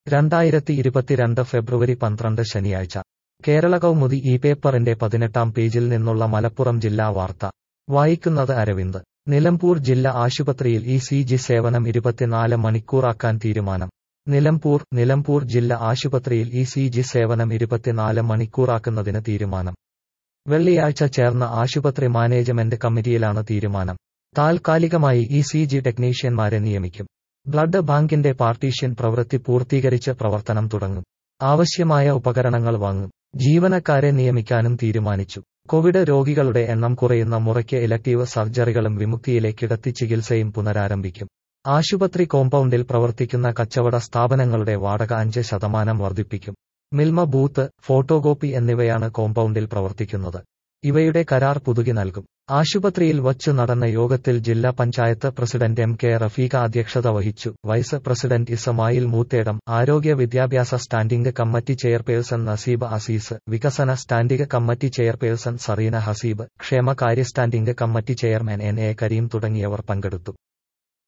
രണ്ടായിരത്തി ഇരുപത്തിരണ്ട് ഫെബ്രുവരി പന്ത്രണ്ട് ശനിയാഴ്ച കേരള കൗമുദി ഈ പേപ്പറിന്റെ പതിനെട്ടാം പേജിൽ നിന്നുള്ള മലപ്പുറം ജില്ലാ വാർത്ത വായിക്കുന്നത് അരവിന്ദ് നിലമ്പൂർ ജില്ലാ ആശുപത്രിയിൽ ഇ സി ജി സേവനം ഇരുപത്തിനാല് മണിക്കൂറാക്കാൻ തീരുമാനം നിലമ്പൂർ നിലമ്പൂർ ജില്ലാ ആശുപത്രിയിൽ ഇ സി ജി സേവനം ഇരുപത്തിനാല് മണിക്കൂറാക്കുന്നതിന് തീരുമാനം വെള്ളിയാഴ്ച ചേർന്ന ആശുപത്രി മാനേജ്മെന്റ് കമ്മിറ്റിയിലാണ് തീരുമാനം താൽക്കാലികമായി ഇ സി ജി ടെക്നീഷ്യന്മാരെ നിയമിക്കും ബ്ലഡ് ബാങ്കിന്റെ പാർട്ടീഷ്യൻ പ്രവൃത്തി പൂർത്തീകരിച്ച് പ്രവർത്തനം തുടങ്ങും ആവശ്യമായ ഉപകരണങ്ങൾ വാങ്ങും ജീവനക്കാരെ നിയമിക്കാനും തീരുമാനിച്ചു കോവിഡ് രോഗികളുടെ എണ്ണം കുറയുന്ന മുറയ്ക്ക് ഇലക്ടീവ് സർജറികളും വിമുക്തിയിലെ കിടത്തി ചികിത്സയും പുനരാരംഭിക്കും ആശുപത്രി കോമ്പൗണ്ടിൽ പ്രവർത്തിക്കുന്ന കച്ചവട സ്ഥാപനങ്ങളുടെ വാടക അഞ്ച് ശതമാനം വർദ്ധിപ്പിക്കും മിൽമ ബൂത്ത് ഫോട്ടോകോപ്പി എന്നിവയാണ് കോമ്പൗണ്ടിൽ പ്രവർത്തിക്കുന്നത് ഇവയുടെ കരാർ പുതുക്കി നൽകും ആശുപത്രിയിൽ വച്ചു നടന്ന യോഗത്തിൽ ജില്ലാ panchayat president M K Rafeeqa അധ്യക്ഷത വഹിച്ചു വൈസ് പ്രസിഡന്റ് ഇസമായിൽ മൂത്തേടം ആരോഗ്യ വിദ്യാഭ്യാസ standing committee chairperson Naseeb Azeez വികസന standing committee chairperson Sareena Haseeb ക്ഷേമകാര്യ standing committee chairman N A Kareem തുടങ്ങിയവർ പങ്കെടുത്തു